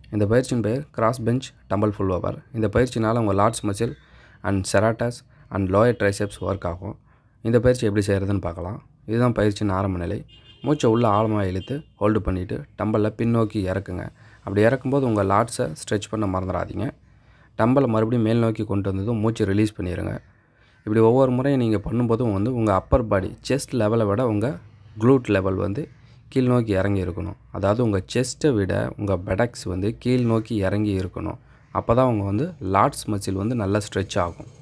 இந்த பயிற்சியின் பெயர் cross bench dumbbell pull over இந்த பயிற்சினால் உங்கள் lats muscle and serratus and lower triceps work ஆகும் இந்த பயிற்சி எப்படி செய்கிறதுன்னு பார்க்கலாம் இதுதான் பயிற்சியின் ஆரம்ப நிலை மூச்சை உள்ளே ஆழமாக இழுத்து ஹோல்டு பண்ணிவிட்டு டம்பலில் பின்னோக்கி இறக்குங்க அப்படி இறக்கும்போது உங்கள் லார்ட்ஸை ஸ்ட்ரெச் பண்ண மறந்துடாதீங்க டம்பலை மறுபடியும் மேல் நோக்கி கொண்டு வந்ததும் மூச்சை ரிலீஸ் பண்ணிடுங்க இப்படி ஒவ்வொரு முறையும் நீங்கள் பண்ணும்போதும் வந்து உங்கள் அப்பர் பாடி செஸ்ட் லெவலை விட உங்கள் க்ளூட் லெவல் வந்து கீழ் நோக்கி இறங்கி இருக்கணும் அதாவது உங்கள் செஸ்ட்டை விட உங்கள் பெடக்ஸ் வந்து கீழ் நோக்கி இறங்கி இருக்கணும் அப்போ தான் உங்கள் வந்து லாட்ஸ் மசில் வந்து நல்லா ஸ்ட்ரெச் ஆகும்